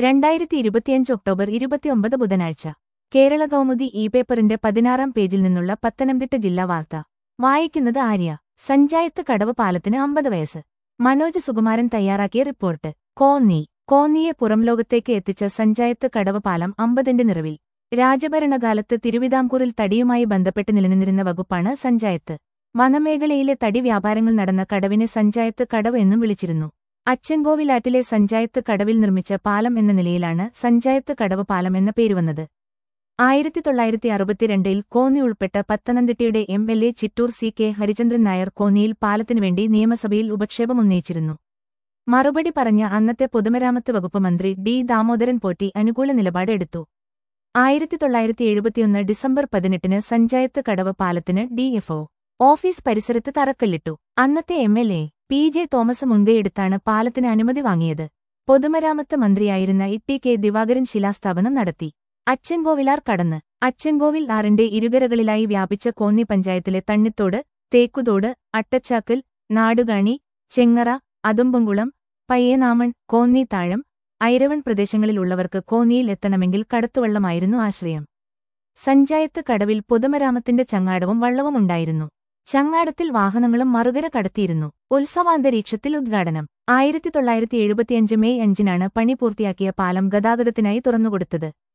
രണ്ടായിരത്തി ഇരുപത്തിയഞ്ച് ഒക്ടോബർ ഇരുപത്തിയൊമ്പത് ബുധനാഴ്ച കേരള കൗമുദി ഇ പേപ്പറിന്റെ പതിനാറാം പേജിൽ നിന്നുള്ള പത്തനംതിട്ട ജില്ലാ വാർത്ത വായിക്കുന്നത് ആര്യ സഞ്ചായത്ത് കടവ് പാലത്തിന് അമ്പത് വയസ്സ് മനോജ് സുകുമാരൻ തയ്യാറാക്കിയ റിപ്പോർട്ട് കോന്നി കോന്നിയെ പുറംലോകത്തേക്ക് എത്തിച്ച സഞ്ചായത്ത് കടവ് പാലം അമ്പതിന്റെ നിറവിൽ രാജഭരണകാലത്ത് തിരുവിതാംകൂറിൽ തടിയുമായി ബന്ധപ്പെട്ട് നിലനിന്നിരുന്ന വകുപ്പാണ് സഞ്ചായത്ത് വനമേഖലയിലെ തടി വ്യാപാരങ്ങൾ നടന്ന കടവിനെ സഞ്ചായത്ത് കടവ് എന്നും വിളിച്ചിരുന്നു അച്ചൻകോവിലാറ്റിലെ സഞ്ചായത്ത് കടവിൽ നിർമ്മിച്ച പാലം എന്ന നിലയിലാണ് സഞ്ചായത്ത് കടവ് പാലം എന്ന പേര് വന്നത് ആയിരത്തി തൊള്ളായിരത്തി അറുപത്തിരണ്ടിൽ കോന്നി ഉൾപ്പെട്ട പത്തനംതിട്ടയുടെ M L A Chittur C K Harichandran Nair കോന്നിയിൽ പാലത്തിനുവേണ്ടി നിയമസഭയിൽ ഉപക്ഷേപം ഉന്നയിച്ചിരുന്നു മറുപടി പറഞ്ഞ അന്നത്തെ പൊതുമരാമത്ത് വകുപ്പ് മന്ത്രി ഡി ദാമോദരൻ പോറ്റി അനുകൂല നിലപാട് എടുത്തു ആയിരത്തി തൊള്ളായിരത്തി എഴുപത്തിയൊന്ന് ഡിസംബർ പതിനെട്ടിന് സഞ്ചായത്ത് കടവ് പാലത്തിന് ഡിഎഫ്ഒ ഓഫീസ് പരിസരത്ത് തറക്കല്ലിട്ടു അന്നത്തെ M L A P J Thomas മുൻകൈയെടുത്താണ് പാലത്തിന് അനുമതി വാങ്ങിയത് പൊതുമരാമത്ത് മന്ത്രിയായിരുന്ന ഇ കെ ദിവാകരൻ ശിലാസ്ഥാപനം നടത്തി അച്ചൻകോവിലാർ കടന്ന് അച്ചൻകോവിൽ ആറിന്റെ ഇരുകരകളിലായി വ്യാപിച്ച കോന്നി പഞ്ചായത്തിലെ തണ്ണിത്തോട് തേക്കുതോട് അട്ടച്ചാക്കൽ നാടുകാണി ചെങ്ങറ അതുമ്പുംകുളം പയ്യേനാമൺ കോന്നി താഴം ഐരവൺ പ്രദേശങ്ങളിലുള്ളവർക്ക് കോന്നിയിൽ എത്തണമെങ്കിൽ കടത്തുവള്ളമായിരുന്നു ആശ്രയം സഞ്ചായത്ത് കടവിൽ പൊതുമരാമത്തിന്റെ ചങ്ങാടവും വള്ളവും ഉണ്ടായിരുന്നു ചങ്ങാടത്തിൽ വാഹനങ്ങളും മറുകര കടത്തിയിരുന്നു ഉത്സവാന്തരീക്ഷത്തിൽ ഉദ്ഘാടനം ആയിരത്തി തൊള്ളായിരത്തി എഴുപത്തിയഞ്ച് മെയ് അഞ്ചിനാണ് പണി പൂർത്തിയാക്കിയ പാലം ഗതാഗതത്തിനായി തുറന്നുകൊടുത്തത്